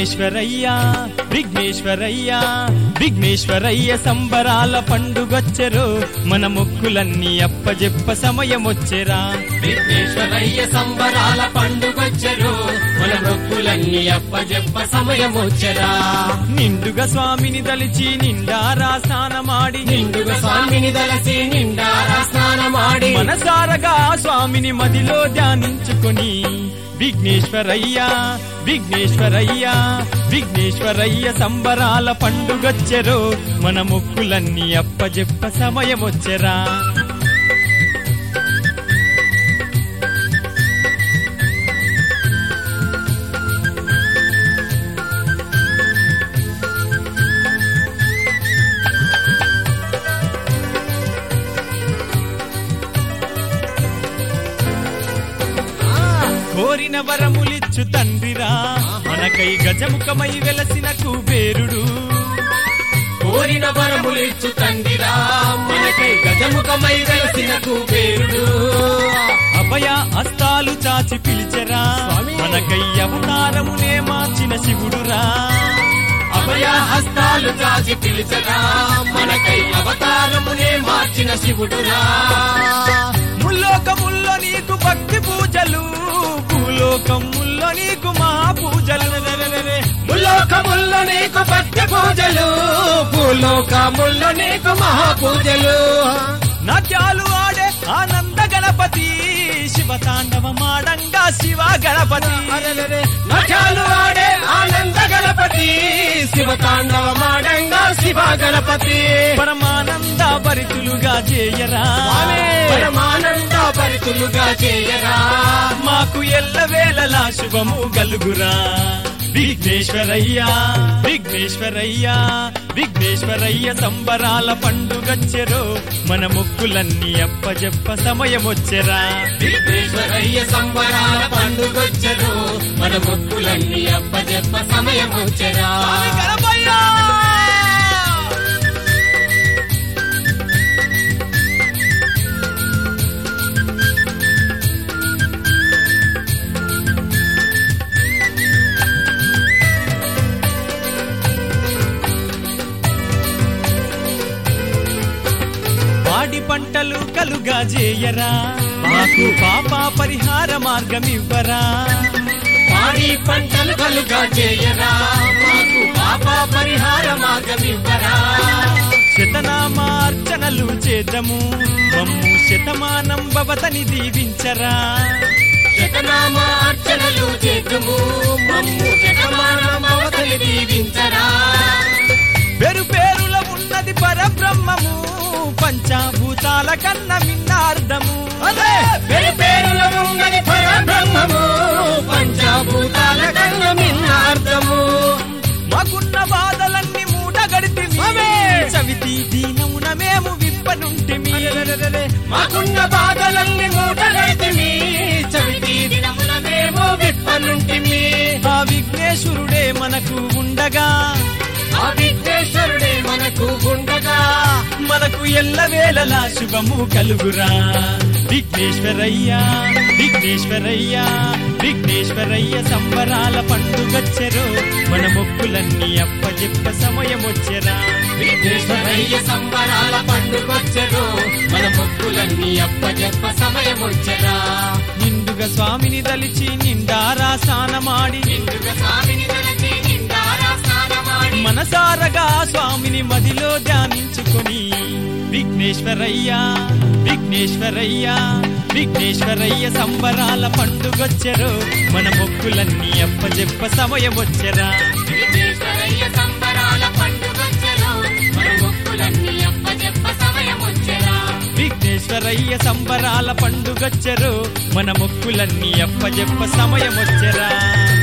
విఘ్నేశ్వరయ్య విఘ్నేశ్వరయ్య విఘ్నేశ్వరయ్య సంబరాల పండుగొచ్చెరో మన మొక్కులన్నీ అప్పజెప్ప సమయమొచ్చెరా విఘ్నేశ్వరయ్య సంబరాల పండుగొచ్చరు మన మొక్కులన్నీ అప్పజెప్ప సమయమొచ్చరా నిండుగా స్వామిని దలిచి నిండారా స్నానమాడి నిండుగా స్వామిని దలసి నిండారా స్నానమాడి మనసారగా స్వామిని మదిలో ధ్యానించుకొని విఘ్నేశ్వరయ్య విఘ్నేశ్వరయ్య విఘ్నేశ్వరయ్య సంబరాల పండుగొచ్చెరో మన మొక్కులన్నీ అప్పజెప్ప సమయమొచ్చెరా కోరిన వరములిచ్చు తండ్రిరా మనకై గజముఖమై వెలసిన కుబేరుడు కోరిన వరములిచ్చు తండ్రిరా మనకై గజముఖమై వెలసిన కుబేరుడు అభయ హస్తాలు చాచి పిలిచెరా స్వామి. మనకై అవతారమునే మార్చిన శివుడురా అభయ హస్తాలు చాచి పిలిచరా మనకై అవతారమునే మార్చిన శివుడురా ముల్లోకముల్లో నీకు భక్తి పూజలు భూలోకముల్లో నీకు మహాపూజలు ముల్లోకముల్లో నీకు భక్తి పూజలు భూలోకముల్లో నీకు మహాపూజలు నాట్యాలు ఆడే ఆనంద గణపతి శివ తాండవమాడంగా శివ గణపతి నటాలు ఆడే ఆనంద గణపతి శివ తాండవమాడంగా శివ గణపతి పరమానంద భరితులుగా చేయరా పరమానంద పరితులుగా చేయరా మాకు ఎల్లవేళలా శుభము గలుగురా విఘ్నేశ్వరయ్య విఘ్నేశ్వరయ్య విఘ్నేశ్వరయ్య సంబరాల పండుగచ్చెరో మన మొక్కులన్నీ అప్పజెప్ప సమయమొచ్చెరా విఘ్నేశ్వరయ్య సంబరాల పండుగొచ్చరు మన మొక్కులన్నీ అప్పజెప్ప సమయం వచ్చరా గణపయ్యా! వాడి పంటలు కలుగా చేయరా మాకు పాప పరిహార మార్గం ఇవ్వరా పాడి పంటలు కలుగా చేయరా మాకు పాప పరిహార మార్గం ఇవ్వరా శతనామార్చనలు చేద్దాము మమ్ము శతమానం భవతని దీవించరా శతనామ అర్చనలు చేతుము మమ్ము శతమానమవతలి దీవించరా పేరు పేరుల ఉన్నది పరబ్రహ్మము పంచాభూతాల కన్న మిన్నార్థము పేరు పేరులో ఉన్నది పరబ్రహ్మము పంచభూతాల కన్న మిన్నార్థము మాకున్న బాధలన్నీ మూట గడిపి చవితి దీనమున మేము విప్పనుంటిమి మాకున్న బాధలన్నీ మూటగడితిమి చవితి దినమున మేము విప్పనుంటిమి ఆ విఘ్నేశ్వరుడే మనకు ఉండగా ఆ విఘ్నేశ్వరుడే మనకు ఉండగా మనకు ఎల్లవేళలా శుభము కలుగురా విఘ్నేశ్వరయ్య విఘ్నేశ్వరయ్య విఘ్నేశ్వరయ్య సంబరాల పండుగచ్చెరో మన మొక్కులన్నీ అప్పజెప్ప సమయమొచ్చెరా విఘ్నేశ్వరయ్య సంబరాల పండుగొచ్చరు మన మొక్కులన్నీ అప్పజెప్ప సమయం వచ్చరా నిండుగా స్వామిని దలిచి నిండారా స్నానమాడి నిండుగా స్వామిని తలచి నిండారా స్నానమాడి మనసారగా స్వామిని మదిలో ధ్యానించుకొని విఘ్నేశ్వరయ్య విఘ్నేశ్వరయ్య విఘ్నేశ్వరయ్య సంబరాల పండుగొచ్చెరో మన మొక్కులన్నీ అప్పజెప్ప సమయమొచ్చెరా విఘ్నేశ్వరయ్య సంబరాల పండుగొచ్చరు మన మొక్కులన్నీ అప్పజెప్ప సమయం వచ్చరా విఘ్నేశ్వరయ్య సంబరాల పండుగొచ్చెరో మన మొక్కులన్నీ అప్పజెప్ప సమయమొచ్చెరా